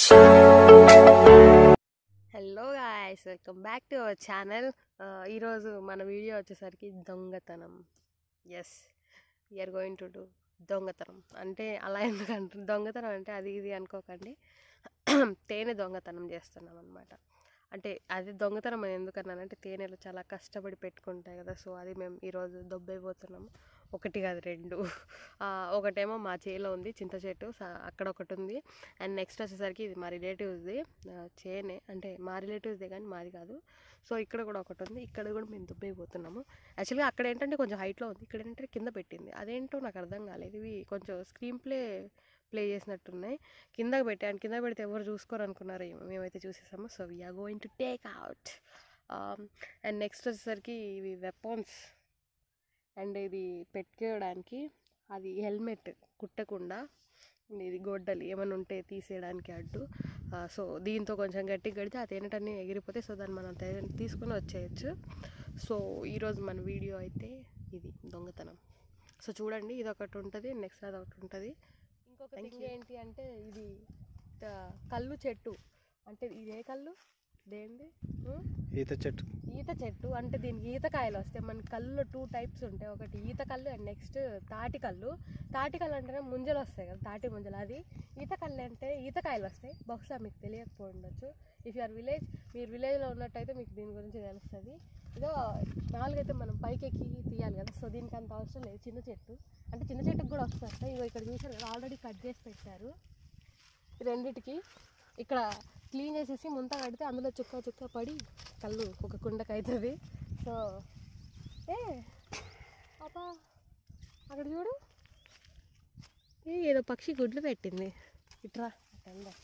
Hello guys welcome back to our channel ఈరోజు మన video వచ్చేసరికి దొంగతనం yes we are going to do దొంగతనం అంటే అలా ఎందుకంటారు దొంగతనం అంటే అది ఇది అనుకోకండి తేనె దొంగతనం చేస్తున్నాం అనమాట అంటే అది దొంగతనం అని ఎందుకన్నానంటే తేనెలు చాలా కష్టపడి పెట్టుకుంటాయి కదా సో అది మేము ఈరోజు దొబ్బైపోతున్నాము ఒకటి కాదు రెండు ఆ, ఒకటేమో మా చేలో ఉంది చింత చెట్టు స- అక్కడ ఒకటి ఉంది అండ్ నెక్స్ట్ వచ్చేసరికి ఇది మా రిలేటివ్స్ది చేనే అంటే మా రిలేటివ్స్దే కానీ మాది కాదు సో ఇక్కడ కూడా ఒకటి ఉంది ఇక్కడ కూడా మేము దుబ్బైపోతున్నాము యాక్చువల్గా అక్కడ ఏంటంటే కొంచెం హైట్లో ఉంది ఇక్కడ ఏంటంటే కింద పెట్టింది అదేంటో నాకు అర్థం కాలేదు ఇవి కొంచెం స్క్రీన్ ప్లే ప్లే చేసినట్టున్నాయి కిందకి పెట్టాను కింద పెడితే ఎవరు చూసుకోరు అనుకున్నారు ఏమో. మేమైతే చూసేసాము so we are going to take out and next వచ్చేసరికి ఇవి వెపన్స్ అండ్ ఇది పెట్టుకోవడానికి అది హెల్మెట్ కుట్టకుండా ఇది గొడ్డలి ఏమైనా ఉంటే తీసేయడానికి అడ్డు ఆ, సో దీంతో కొంచెం గట్టిగా కడితే ఆ తేనెటన్నీ ఎగిరిపోతే సో దాన్ని మనం తే- తీసుకొని వచ్చేయచ్చు సో ఈరోజు మన వీడియో అయితే ఇది దొంగతనం సో చూడండి ఇది ఒకటి ఉంటుంది నెక్స్ట్ అది ఒకటి ఉంటుంది ఇంకొక థింగ్ ఏంటి అంటే ఇది త- కళ్ళు చెట్టు అంటే ఇది ఏ కళ్ళు దేంది ఉం? ఈత చెట్టు ఈత చెట్టు అంటే దీనికి ఈత కాయలు వస్తాయి మన కళ్ళు టూ టైప్స్ ఉంటాయి ఒకటి ఈత కళ్ళు అండ్ నెక్స్ట్ తాటి కళ్ళు తాటి కళ్ళు అంటేనే ముంజలు వస్తాయి కదా తాటి ముంజలు అది ఈత కళ్ళు అంటే ఈత కాయలు వస్తాయి బహుశా మీకు తెలియకపోయి ఉండొచ్చు ఇఫ్ యూఆర్ విలేజ్ మీరు విలేజ్లో ఉన్నట్టయితే మీకు దీని గురించి తెలుస్తుంది ఇదో నాలుగైతే మనం పైకి ఎక్కి తీయాలి కదా సో దీనికి అంత అవసరం లేదు చిన్న చెట్టు అంటే చిన్న చెట్టుకు కూడా వస్తుంది ఇగో ఇక్కడ చూసారు కదా ఆల్రెడీ కట్ చేసి పెట్టారు ఈ రెండిటికి ఇక్కడ క్లీన్ చేసేసి ముంత కడితే అందులో చుక్క చుక్క పడి కళ్ళు ఒక కుండకు అవుతుంది సో ఏ అబ్బా అక్కడ చూడు ఏ ఏదో పక్షి గుడ్లు పెట్టింది ఇట్రా అట్లా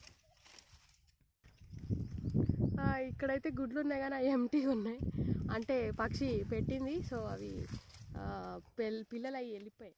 ఇక్కడైతే గుడ్లు ఉన్నాయి కానీ అవి ఎంటీ ఉన్నాయి అంటే పక్షి పెట్టింది సో అవి ఆ, పిల్ పిల్లలు అవి వెళ్ళిపోయాయి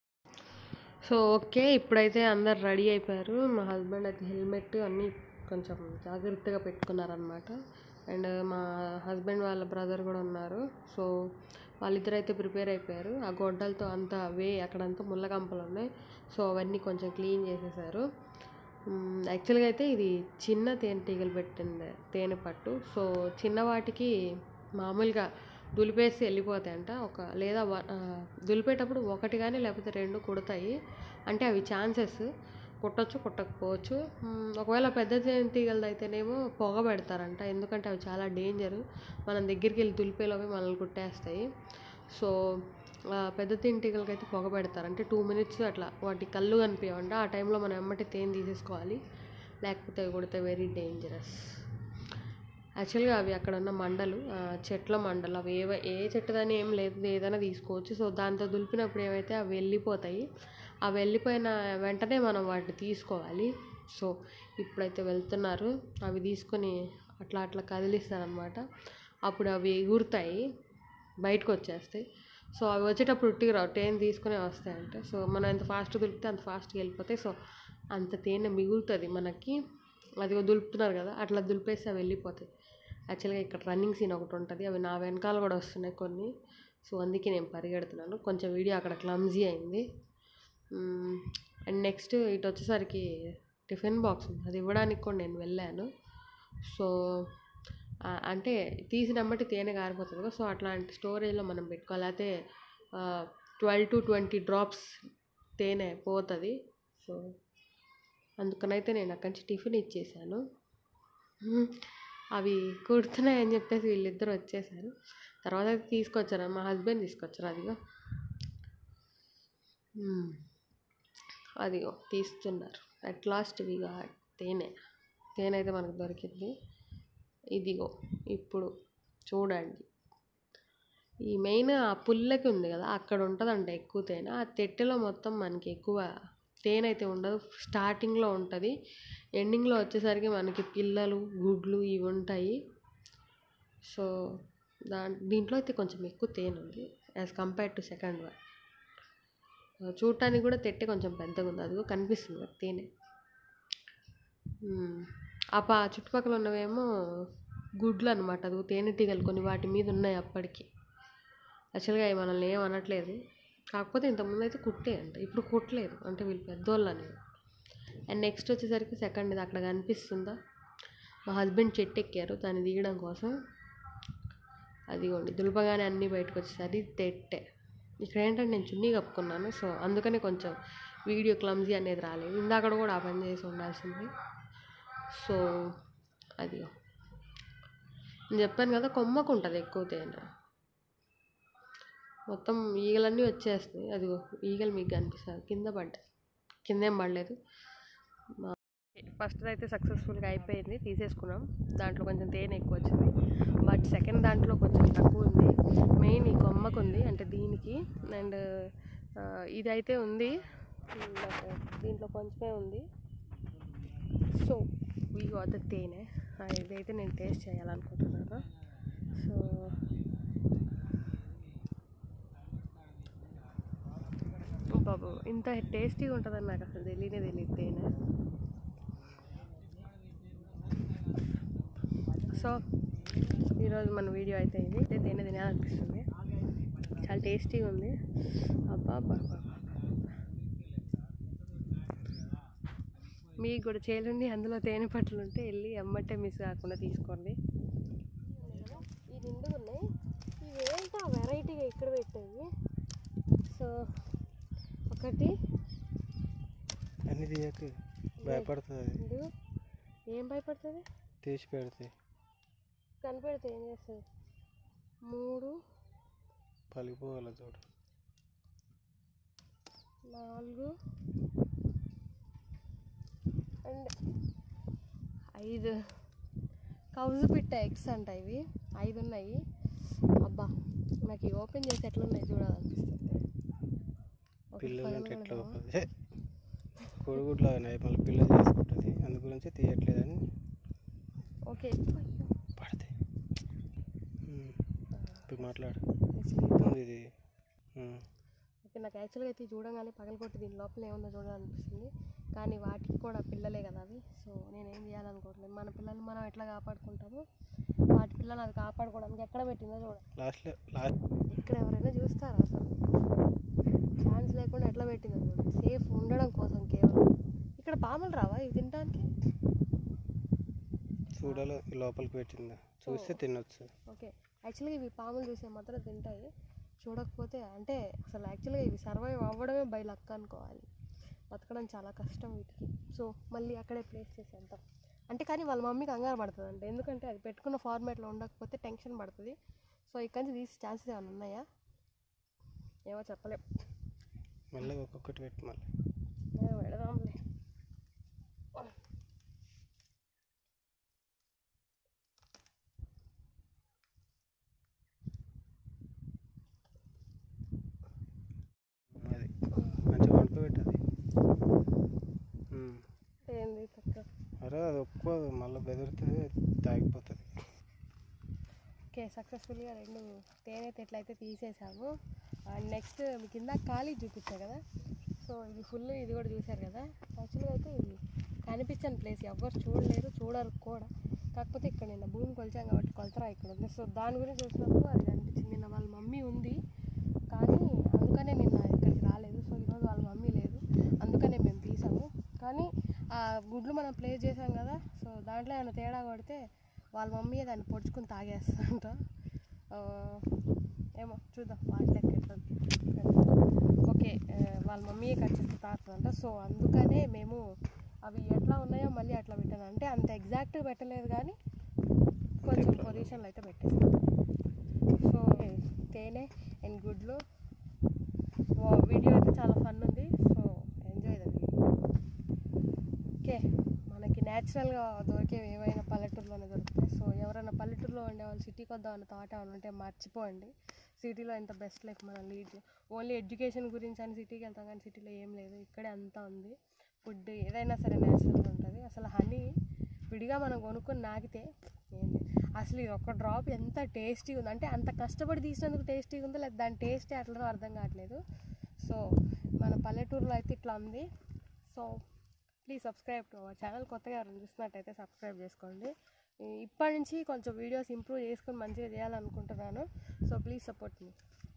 సో ఓకే ఇప్పుడైతే అందరు రెడీ అయిపోయారు మా హస్బెండ్ అయితే హెల్మెట్ అన్నీ కొంచెం జాగ్రత్తగా పెట్టుకున్నారనమాట అండ్ మా హస్బెండ్ వాళ్ళ బ్రదర్ కూడా ఉన్నారు సో వాళ్ళిద్దరు అయితే ప్రిపేర్ అయిపోయారు ఆ గొడ్డలతో అంతా వే అక్కడంతా ముళ్ళకంపలు ఉన్నాయి సో అవన్నీ కొంచెం క్లీన్ చేసేసారు యాక్చువల్గా అయితే ఇది చిన్న తేనెటీగలు పెట్టింది తేనె పట్టు సో చిన్న వాటికి మామూలుగా దులిపేసి వెళ్ళిపోతాయంట ఒక లేదా వ- ఆ, దులిపేటప్పుడు ఒకటి కానీ లేకపోతే రెండు కుడతాయి అంటే అవి ఛాన్సెస్ కుట్టచ్చు కుట్టకపోవచ్చు మ్, ఒకవేళ పెద్ద తేనెటీగలది అయితేనేమో పొగ పెడతారంట ఎందుకంటే అవి చాలా డేంజర్ మనం దగ్గరికి వెళ్ళి దులిపేలోపే మనల్ని కుట్టేస్తాయి సో ఆ, పెద్ద తేనెటీగలకి అయితే పొగ పెడతారు అంటే టూ మినిట్స్ అట్లా వాటి కళ్ళు కనిపించవంట ఆ టైంలో మనం ఎమ్మటి తేనె తీసేసుకోవాలి లేకపోతే అవి కొడితే వెరీ డేంజరస్ యాక్చువల్గా అవి అక్కడ ఉన్న మండలు ఆ, చెట్ల మండలు అవి ఏవ ఏ చెట్టుదని ఏం లేదు ఏదైనా తీసుకోవచ్చు సో దాంతో దులిపినప్పుడు ఏమైతే అవి వెళ్ళిపోతాయి అవి వెళ్ళిపోయిన వెంటనే మనం వాటిని తీసుకోవాలి సో ఇప్పుడైతే వెళ్తున్నారు అవి తీసుకొని అట్లా అట్లా కదిలిస్తారనమాట అప్పుడు అవి ఎగురుతాయి బయటకు వచ్చేస్తాయి సో అవి వచ్చేటప్పుడు ఉట్టిగా రావు తేనె తీసుకునే వస్తాయంట సో మనం ఎంత ఫాస్ట్ దులిపితే అంత ఫాస్ట్గా వెళ్ళిపోతాయి సో అంత తేనె మిగులుతుంది మనకి అదిగో దులుపుతున్నారు కదా అట్లా దులిపేసి అవి వెళ్ళిపోతాయి యాక్చువల్గా ఇక్కడ రన్నింగ్ సీన్ ఒకటి ఉంటుంది అవి నా వెనకాల కూడా వస్తున్నాయి కొన్ని సో అందుకే నేను పరిగెడుతున్నాను కొంచెం వీడియో అక్కడ క్లమ్జీ అయింది అండ్ నెక్స్ట్ ఇటు వచ్చేసరికి టిఫిన్ బాక్స్ ఉంది అది ఇవ్వడానికి కూడా నేను వెళ్ళాను సో ఆ, అంటే తీసినమ్మటి తేనె కారిపోతుంది కదా సో అట్లాంటి స్టోరేజ్లో మనం పెట్టుకోవాలి అయితే ట్వెల్వ్ టు ట్వంటీ డ్రాప్స్ తేనె పోతుంది సో అందుకనైతే నేను అక్కడి నుంచి టిఫిన్ ఇచ్చేసాను మ్మ్. అవి కుడుతున్నాయని చెప్పేసి వీళ్ళిద్దరు వచ్చేసారు తర్వాత అయితే తీసుకొచ్చారు మా హస్బెండ్ తీసుకొచ్చారు అదిగో మ్మ్. అదిగో తీస్తున్నారు అట్ లాస్ట్ ఇవిగా తేనె తేనె అయితే మనకు దొరికింది ఇదిగో ఇప్పుడు చూడండి ఈ మెయిన్ ఆ పుల్లకి ఉంది కదా అక్కడ ఉంటుందంట ఎక్కువ తేనె ఆ తెట్టెలో మొత్తం మనకి ఎక్కువ తేనె అయితే ఉండదు స్టార్టింగ్లో ఉంటుంది ఎండింగ్లో వచ్చేసరికి మనకి పిల్లలు గుడ్లు ఇవి ఉంటాయి సో దా దీంట్లో అయితే కొంచెం ఎక్కువ తేనె ఉంది as compared to second one చూడటానికి కూడా తెట్టె కొంచెం పెద్దగా ఉంది అదిగో కనిపిస్తుంది కదా తేనె మ్మ్. ఆ పా చుట్టుపక్కల ఉన్నవేమో గుడ్లు అనమాట అది తేనెటీగలు కొన్ని వాటి మీద ఉన్నాయి అప్పటికి యాక్చువల్గా అవి మనల్ని ఏం అనట్లేదు కాకపోతే ఇంతకుముందు అయితే కుట్టే అంట ఇప్పుడు కుట్టలేదు అంటే వీళ్ళు పెద్దోళ్ళు అని అండ్ నెక్స్ట్ వచ్చేసరికి సెకండ్ ఇది అక్కడ కనిపిస్తుందా మా హస్బెండ్ చెట్టు ఎక్కారు దాన్ని దిగడం కోసం అదిగోండి దులపగానే అన్నీ బయటకు వచ్చేసాయి అది తెట్టే ఇక్కడ ఏంటంటే నేను చున్నీ కప్పుకున్నాను సో అందుకని కొంచెం వీడియో క్లమ్జీ అనేది రాలేదు ఇందాక కూడా ఆ పని చేసి ఉండాల్సింది సో అది నేను చెప్పాను కదా కొమ్మకు ఉంటుంది ఎక్కువ తేనె మొత్తం ఈగలన్నీ వచ్చేస్తాయి అదిగో ఈగలు మీకు కనిపిస్తుంది కింద పడ్డాయి కింద ఏం పడలేదు ఫస్ట్ అయితే సక్సెస్ఫుల్గా అయిపోయింది తీసేసుకున్నాం దాంట్లో కొంచెం తేనె ఎక్కువ వచ్చింది బట్ సెకండ్ దాంట్లో కొంచెం తక్కువ ఉంది మెయిన్ ఈ కొమ్మకు ఉంది అంటే దీనికి అండ్ ఇదైతే ఉంది బట్ దీంట్లో కొంచెమే ఉంది సో వీ గాట్ ద తేనె ఆ, ఇదైతే నేను టేస్ట్ చేయాలనుకుంటున్నాను సో బాబు ఇంత టేస్టీగా ఉంటుందని నాకు అసలు తెలియనే తెలియదు తేనె సో ఈరోజు మన వీడియో అయితే ఇది అయితే తేనె తినాలనిపిస్తుంది చాలా టేస్టీగా ఉంది అబ్బా అబ్బా అబ్బా, అబ్బా. మీకు కూడా చేయండి అందులో తేనె పట్టులు ఉంటే వెళ్ళి ఎమ్మటే మిస్ కాకుండా తీసుకోండి ఈ నిండుగా ఉన్నాయి ఇవేంటో వెరైటీగా ఇక్కడ పెట్టాయి సో ఒకటి అన్ని తీయకు భయపడుతుంది అది రెండు ఏం భయపడుతుంది తీసి పెడితే కనిపెడితే ఏం చేస్తుంది మూడు పలిపోవాలి చూడు నాలుగు అండ్ ఐదు కౌజు పిట్ట ఎగ్స్ అంట ఇవి ఐదు ఉన్నాయి అబ్బా నాకు ఇవి ఓపెన్ చేసి ఎట్లున్నాయి చూడాలనిపిస్తుంది ఒక పిల్లలు పదం అంటే ఎట్లా కడదామా? అవుతుంది కొడుగుడ్లు ఉన్నాయి మళ్ళీ పిల్లలు చేసుకుంటుంది అందు గురించి తీయట్లేదని ఓకే పడతాయి ఉమ్. ఇప్పుడు మాట్లాడు Actually, ఉంది ఇది ఉమ్. ఓకే నాకు యాక్చువల్గా అయితే ఇది చూడగానే పగలగొట్టి దీని లోపల ఏముందో చూడాలనిపిస్తుంది కానీ వాటికి కూడా పిల్లలే కదా అవి సో నేను ఏం చేయాలనుకోవట్లేదు మన పిల్లల్ని మనం ఎట్లా కాపాడుకుంటామో వాటి పిల్లలు అది కాపాడుకోవడానికి ఎక్కడ పెట్టిందో చూడాలి లాస్ట్లో లాస్ట్ ఇక్కడ ఎవరైనా చూస్తారా అసలు ఛాన్స్ లేకుండా ఎట్లా పెట్టిందో చూడండి సేఫ్ ఉండడం కోసం కేవలం ఇక్కడ పాములు రావా ఇవి తినడానికి చూడాలి లోపలికి పెట్టిందా చూస్తే తినొచ్చు ఓకే యాక్చువల్గా ఇవి పాములు చూసే మాత్రం తింటాయి చూడకపోతే అంటే అసలు యాక్చువల్గా ఇవి సర్వైవ్ అవ్వడమే బై లక్ అనుకోవాలి బతకడం చాలా కష్టం వీటికి సో మళ్ళీ అక్కడే ప్లేస్ చేసేద్దాం అంటే కానీ వాళ్ళ మమ్మీ కంగారు పడుతుంది అంటే ఎందుకంటే అది పెట్టుకున్న ఫార్మేట్లో ఉండకపోతే టెన్షన్ పడుతుంది సో ఇక్కడి నుంచి తీసే ఛాన్సెస్ ఏమైనా ఉన్నాయా ఏమో చెప్పలేం మళ్ళీ ఒక్కొక్కటి పెట్టి మళ్ళీ ఏ, పెడదాంలే అది మంచిగా వండుకోబెట్టది ఏంది చక్కగా అరే అది ఒప్పుకోదు మళ్ళీ బెదిరితే తాగిపోతుంది ఓకే సక్సెస్ఫుల్గా రెండు తేనె తెట్లయితే తీసేసాము అండ్ నెక్స్ట్ మీకు కింద ఖాళీ చూపించా కదా సో ఇది ఫుల్ ఇది కూడా చూశారు కదా యాక్చువల్గా అయితే ఇది కనిపించని ప్లేస్ ఎవ్వరు చూడలేరు చూడరు కూడా కాకపోతే ఇక్కడ నిన్న భూమి కొలిచాం కాబట్టి కొలతరా ఇక్కడ ఉంది సో దాని గురించి చూసినప్పుడు అది కనిపించింది నిన్న వాళ్ళ మమ్మీ ఉంది కానీ అందుకనే నిన్న ఇక్కడికి రాలేదు సో ఈరోజు వాళ్ళ మమ్మీ లేదు అందుకనే మేము తీసాము కానీ ఆ గుడ్లు మనం ప్లేస్ చేసాం కదా సో దాంట్లో ఏమైనా తేడా కొడితే వాళ్ళ మమ్మీ దాన్ని పొడుచుకుని తాగేస్తుందంట ఆ, ఏమో చూద్దాం వాటి లెక్క ఎట్లా ఓకే ఆ, వాళ్ళ మమ్మీయే కట్ చేసి తాగుతుందంట సో అందుకనే మేము అవి ఎట్లా ఉన్నాయో మళ్ళీ అట్లా పెట్టాను అంటే అంత ఎగ్జాక్ట్గా పెట్టలేదు కానీ కొంచెం పొజిషన్లో అయితే పెట్టేసాను సో తేనె అండ్ గుడ్లు వా- వీడియో అయితే చాలా ఫన్ ఉంది so enjoy the video okay మనకి న్యాచురల్గా దొరికేవి ఏవైనా పల్లెటూరులోనే దొరుకుతాయి సో ఎవరైనా పల్లెటూరులో ఉండే వాళ్ళు సిటీకి వద్దామని థాట్ ఏమైనా ఉంటే మర్చిపోండి సిటీలో ఎంత బెస్ట్ లైఫ్ మనం లీడ్ ఓన్లీ ఎడ్యుకేషన్ గురించి అని సిటీకి వెళ్తాం కానీ సిటీలో ఏం లేదు ఇక్కడే అంతా ఉంది ఫుడ్ ఏదైనా సరే న్యాచురల్గా ఉంటుంది అసలు హనీ విడిగా మనం కొనుక్కొని నాకితే ఏంటి అసలు ఇది ఒక డ్రాప్ ఎంత టేస్టీగా ఉంది అంటే అంత కష్టపడి తీసినందుకు టేస్టీగా ఉందో లేదా దాని టేస్టే అట్లా అర్థం కావట్లేదు సో మన పల్లెటూరులో అయితే ఇట్లా ఉంది so please subscribe to our channel కొత్తగా ఎవరైనా చూస్తున్నట్టయితే సబ్స్క్రైబ్ చేసుకోండి ఈ- ఇప్పటి నుంచి కొంచెం వీడియోస్ ఇంప్రూవ్ చేసుకొని మంచిగా చేయాలనుకుంటున్నాను సో ప్లీజ్ సపోర్ట్ మీ